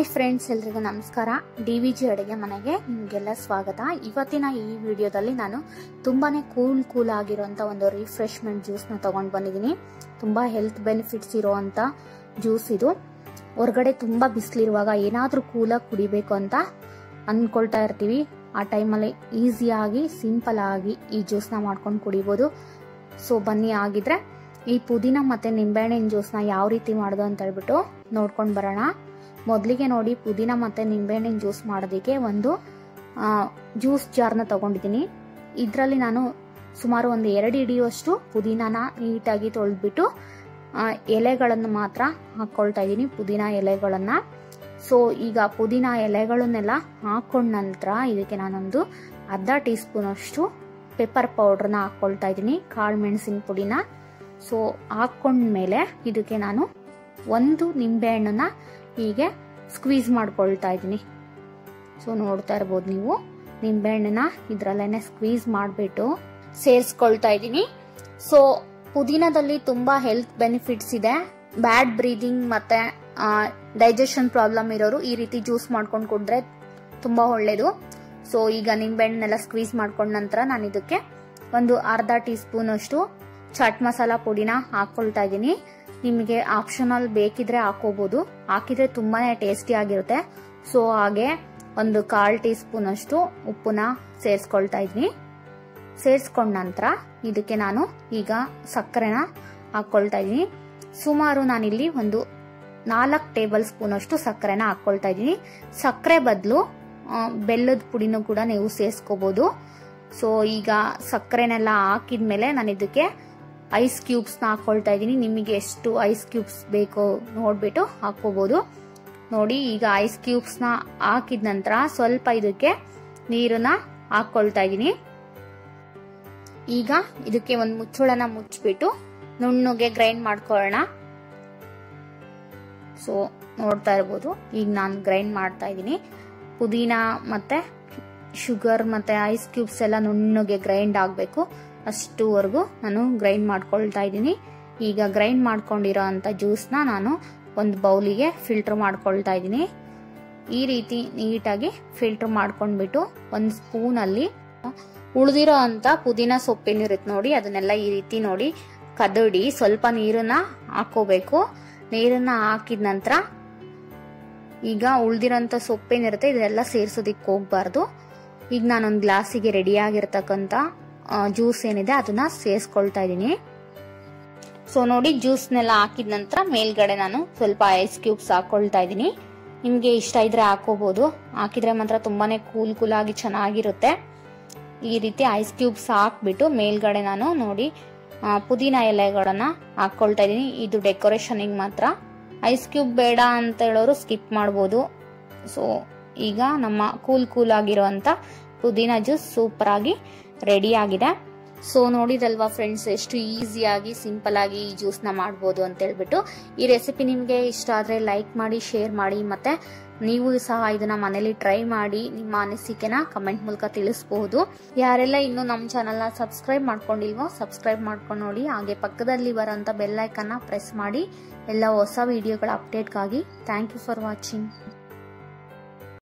hi friends ಎಲ್ರಿಗೂ ನಮಸ್ಕಾರ D V G ಅಡುಗೆ ಮನೆಗೆ ನಿಮಗೆಲ್ಲ ಸ್ವಾಗತ ಇವತ್ತಿನ ಈ ವಿಡಿಯೋದಲ್ಲಿ ನಾನು ತುಂಬಾನೇ ಕೂಲ್ ಕೂಲ್ ಆಗಿರುವಂಥ ಒಂದು ರಿಫ್ರೆಶ್ಮೆಂಟ್ ಜ್ಯೂಸ್ನ ತಗೊಂಡು ಬಂದಿದ್ದೀನಿ ತುಂಬ ಹೆಲ್ತ್ ಬೆನಿಫಿಟ್ಸ್ ಇರುವಂಥ ಜ್ಯೂಸ್ ಇದು ಹೊರಗಡೆ ತುಂಬ ಬಿಸಿಲಿರುವಾಗ ಏನಾದರೂ ಕೂಲಾಗಿ ಕುಡಿಬೇಕು ಅಂತ ಅಂದ್ಕೊಳ್ತಾ ಇರ್ತೀವಿ ಆ ಟೈಮಲ್ಲಿ ಈಸಿಯಾಗಿ ಸಿಂಪಲ್ ಆಗಿ ಈ ಜ್ಯೂಸ್ನ ಮಾಡ್ಕೊಂಡು ಕುಡಿಬೋದು ಸೊ ಬನ್ನಿ ಆಗಿದ್ರೆ ಈ ಪುದೀನ ಮತ್ತು ನಿಂಬೆಹಣ್ಣಿನ ಜ್ಯೂಸ್ನ ಯಾವ ರೀತಿ ಮಾಡೋದು ಅಂತ ಹೇಳ್ಬಿಟ್ಟು ನೋಡ್ಕೊಂಡು ಬರೋಣ ಮೊದಲಿಗೆ ನೋಡಿ ಪುದೀನ ಮತ್ತು ನಿಂಬೆಹಣ್ಣಿನ ಜ್ಯೂಸ್ ಮಾಡೋದಕ್ಕೆ ಒಂದು ಜ್ಯೂಸ್ ಜಾರ್ನ ತಗೊಂಡಿದ್ದೀನಿ ಇದರಲ್ಲಿ ನಾನು ಸುಮಾರು ಒಂದು ಎರಡು ಹಿಡಿಯುವಷ್ಟು ಪುದೀನಾನ ನೀಟಾಗಿ ತೊಳೆದ್ಬಿಟ್ಟು ಎಲೆಗಳನ್ನು ಮಾತ್ರ ಹಾಕ್ಕೊಳ್ತಾ ಇದ್ದೀನಿ ಪುದೀನ ಎಲೆಗಳನ್ನು ಸೊ ಈಗ ಪುದೀನ ಎಲೆಗಳನ್ನೆಲ್ಲ ಹಾಕೊಂಡ ನಂತರ ಇದಕ್ಕೆ ನಾನೊಂದು ಅರ್ಧ ಟೀ ಸ್ಪೂನ್ ಅಷ್ಟು ಪೆಪ್ಪರ್ ಪೌಡ್ರನ್ನ ಹಾಕ್ಕೊಳ್ತಾ ಇದ್ದೀನಿ ಕಾಳು ಮೆಣಸಿನ ಪುಡಿನ ಸೊ ಹಾಕ್ಕೊಂಡ್ಮೇಲೆ ಇದಕ್ಕೆ ನಾನು ಒಂದು ನಿಂಬೆಹಣ್ಣನ್ನ ಹೀಗೆ ಸ್ಕ್ವೀಸ್ ಮಾಡ್ಕೊಳ್ತಾ ಇದ್ದೀನಿ ಸೊ ನೋಡ್ತಾ ಇರ್ಬೋದು ನೀವು ನಿಂಬೆಹಣ್ಣನ್ನ ಇದ್ರಲ್ಲೇನೆ ಸ್ಕ್ವೀಸ್ ಮಾಡಿಬಿಟ್ಟು ಸೇರಿಸ್ಕೊಳ್ತಾ ಇದ್ದೀನಿ ಸೊ ಪುದೀನದಲ್ಲಿ ತುಂಬಾ ಹೆಲ್ತ್ ಬೆನಿಫಿಟ್ಸ್ ಇದೆ ಬ್ಯಾಡ್ ಬ್ರೀದಿಂಗ್ ಮತ್ತೆ ಡೈಜೆಷನ್ ಪ್ರಾಬ್ಲಮ್ ಇರೋರು ಈ ರೀತಿ ಜ್ಯೂಸ್ ಮಾಡ್ಕೊಂಡು ಕುಡಿದ್ರೆ ತುಂಬಾ ಒಳ್ಳೇದು ಸೊ ಈಗ ನಿಂಬೆಹಣ್ಣೆಲ್ಲ ಸ್ಕ್ವೀಸ್ ಮಾಡ್ಕೊಂಡ ನಂತರ ನಾನು ಇದಕ್ಕೆ ಒಂದು ಅರ್ಧ ಟೀ ಸ್ಪೂನ್ ಅಷ್ಟು ಚಾಟ್ ಮಸಾಲ ಪುಡಿನ ಹಾಕೊಳ್ತಾ ಇದ್ದೀನಿ ನಿಮಗೆ ಆಪ್ಷನಲ್ ಬೇಕಿದ್ರೆ ಹಾಕೋಬಹುದು ಹಾಕಿದ್ರೆ ತುಂಬಾನೇ ಟೇಸ್ಟಿ ಆಗಿರುತ್ತೆ ಸೊ ಹಾಗೆ ಒಂದು ಕಾಲ್ ಟೀ ಸ್ಪೂನ್ ಅಷ್ಟು ಉಪ್ಪನ್ನ ಸೇರಿಸ್ಕೊಳ್ತಾ ಇದ್ದೀನಿ ಸೇರಿಸ್ಕೊಂಡ ನಂತರ ಇದಕ್ಕೆ ನಾನು ಈಗ ಸಕ್ಕರೆನ ಹಾಕ್ಕೊಳ್ತಾ ಇದ್ದೀನಿ ಸುಮಾರು ನಾನಿಲ್ಲಿ ಒಂದು ನಾಲ್ಕು ಟೇಬಲ್ ಸ್ಪೂನ್ ಅಷ್ಟು ಸಕ್ಕರೆನ ಹಾಕ್ಕೊಳ್ತಾ ಇದ್ದೀನಿ ಸಕ್ಕರೆ ಬದಲು ಬೆಲ್ಲದ ಪುಡಿನೂ ಕೂಡ ನೀವು ಸೇರಿಸ್ಕೋಬಹುದು ಸೊ ಈಗ ಸಕ್ಕರೆನೆಲ್ಲ ಹಾಕಿದ್ಮೇಲೆ ನಾನು ಇದಕ್ಕೆ ಐಸ್ ಕ್ಯೂಬ್ಸ್ನ ಹಾಕ್ಕೊಳ್ತಾ ಇದ್ದೀನಿ ನಿಮಗೆ ಎಷ್ಟು ಐಸ್ ಕ್ಯೂಬ್ಸ್ ಬೇಕೋ ನೋಡ್ಬಿಟ್ಟು ಹಾಕೋಬಹುದು ನೋಡಿ ಈಗ ಐಸ್ ಕ್ಯೂಬ್ಸ್ನ ಹಾಕಿದ ನಂತರ ಸ್ವಲ್ಪ ಇದಕ್ಕೆ ನೀರನ್ನ ಹಾಕ್ಕೊಳ್ತಾ ಇದ್ದೀನಿ ಈಗ ಇದಕ್ಕೆ ಒಂದು ಮುಚ್ಚಳನ ಮುಚ್ಚಿಬಿಟ್ಟು ನುಣ್ಣಗೆ ಗ್ರೈಂಡ್ ಮಾಡ್ಕೊಳ್ಳೋಣ ಸೊ ನೋಡ್ತಾ ಇರ್ಬೋದು ಈಗ ನಾನು ಗ್ರೈಂಡ್ ಮಾಡ್ತಾ ಇದ್ದೀನಿ ಪುದೀನ ಮತ್ತೆ ಶುಗರ್ ಮತ್ತೆ ಐಸ್ ಕ್ಯೂಬ್ಸ್ ಎಲ್ಲ ನುಣ್ಣಗೆ ಗ್ರೈಂಡ್ ಆಗಬೇಕು ಅಷ್ಟುವರೆಗೂ ನಾನು ಗ್ರೈಂಡ್ ಮಾಡ್ಕೊಳ್ತಾ ಇದ್ದೀನಿ ಈಗ ಗ್ರೈಂಡ್ ಮಾಡ್ಕೊಂಡಿರೋ ಅಂಥ ಜ್ಯೂಸ್ನ ನಾನು ಒಂದು ಬೌಲಿಗೆ ಫಿಲ್ಟರ್ ಮಾಡ್ಕೊಳ್ತಾ ಇದ್ದೀನಿ ಈ ರೀತಿ ನೀಟಾಗಿ ಫಿಲ್ಟರ್ ಮಾಡ್ಕೊಂಡ್ಬಿಟ್ಟು ಒಂದು ಸ್ಪೂನಲ್ಲಿ ಉಳಿದಿರೋ ಅಂಥ ಪುದೀನ ಸೊಪ್ಪೇನಿರುತ್ತೆ ನೋಡಿ ಅದನ್ನೆಲ್ಲ ಈ ರೀತಿ ನೋಡಿ ಕದಡಿ ಸ್ವಲ್ಪ ನೀರನ್ನ ಹಾಕೋಬೇಕು ನೀರನ್ನ ಹಾಕಿದ ನಂತರ ಈಗ ಉಳ್ದಿರೋಂಥ ಸೊಪ್ಪೇನಿರುತ್ತೆ ಇದೆಲ್ಲ ಸೇರಿಸೋದಿಕ್ಕೆ ಹೋಗ್ಬಾರ್ದು ಈಗ ನಾನೊಂದು ಗ್ಲಾಸಿಗೆ ರೆಡಿ ಆಗಿರ್ತಕ್ಕಂಥ ಜ್ಯೂಸ್ ಏನಿದೆ ಅದನ್ನ ಸೇರಿಸ್ಕೊಳ್ತಾ ಇದ್ದೀನಿ ಸೊ ನೋಡಿ ಜ್ಯೂಸ್ನೆಲ್ಲ ಹಾಕಿದ ನಂತರ ಮೇಲ್ಗಡೆ ನಾನು ಸ್ವಲ್ಪ ಐಸ್ ಕ್ಯೂಬ್ಸ್ ಹಾಕೊಳ್ತಾ ಇದ್ದೀನಿ ನಿಮಗೆ ಇಷ್ಟ ಇದ್ರೆ ಹಾಕೋಬಹುದು ಹಾಕಿದ್ರೆ ಮಾತ್ರ ತುಂಬಾನೇ ಕೂಲ್ ಕೂಲ್ ಆಗಿ ಚೆನ್ನಾಗಿರುತ್ತೆ ಈ ರೀತಿ ಐಸ್ ಕ್ಯೂಬ್ಸ್ ಹಾಕ್ಬಿಟ್ಟು ಮೇಲ್ಗಡೆ ನಾನು ನೋಡಿ ಪುದೀನ ಎಲೆಗಳನ್ನ ಹಾಕೊಳ್ತಾ ಇದ್ದೀನಿ ಇದು ಡೆಕೋರೇಷನಿಗೆ ಮಾತ್ರ ಐಸ್ ಕ್ಯೂಬ್ ಬೇಡ ಅಂತ ಹೇಳೋರು ಸ್ಕಿಪ್ ಮಾಡ್ಬೋದು ಸೊ ಈಗ ನಮ್ಮ ಕೂಲ್ ಕೂಲ್ ಆಗಿರುವಂತ ಪುದೀನ ಜ್ಯೂಸ್ ಸೂಪರ್ ಆಗಿ ರೆಡಿ ಆಗಿದೆ ಸೊ ನೋಡಿದಲ್ವಾ ಫ್ರೆಂಡ್ಸ್ ಎಷ್ಟು ಈಸಿಯಾಗಿ ಸಿಂಪಲ್ ಆಗಿ ಈ ಜ್ಯೂಸ್ನ ಮಾಡ್ಬೋದು ಅಂತ ಹೇಳ್ಬಿಟ್ಟು ಈ ರೆಸಿಪಿ ನಿಮಗೆ ಇಷ್ಟ ಆದರೆ ಲೈಕ್ ಮಾಡಿ ಶೇರ್ ಮಾಡಿ ಮತ್ತೆ ನೀವು ಸಹ ಇದನ್ನ ಮನೇಲಿ ಟ್ರೈ ಮಾಡಿ ನಿಮ್ಮ ಅನಿಸಿಕೆನ ಕಮೆಂಟ್ ಮೂಲಕ ತಿಳಿಸಬಹುದು ಯಾರೆಲ್ಲ ಇನ್ನೂ ನಮ್ಮ ಚಾನಲ್ನ ಸಬ್ಸ್ಕ್ರೈಬ್ ಮಾಡ್ಕೊಂಡಿಲ್ವೋ ಸಬ್ಸ್ಕ್ರೈಬ್ ಮಾಡ್ಕೊಂಡು ನೋಡಿ ಹಾಗೆ ಪಕ್ಕದಲ್ಲಿ ಬರೋಂಥ ಬೆಲ್ಲೈಕನ್ನ ಪ್ರೆಸ್ ಮಾಡಿ ಎಲ್ಲ ಹೊಸ ವಿಡಿಯೋಗಳ ಅಪ್ಡೇಟ್ಗಾಗಿ ಥ್ಯಾಂಕ್ ಯು ಫಾರ್ ವಾಚಿಂಗ್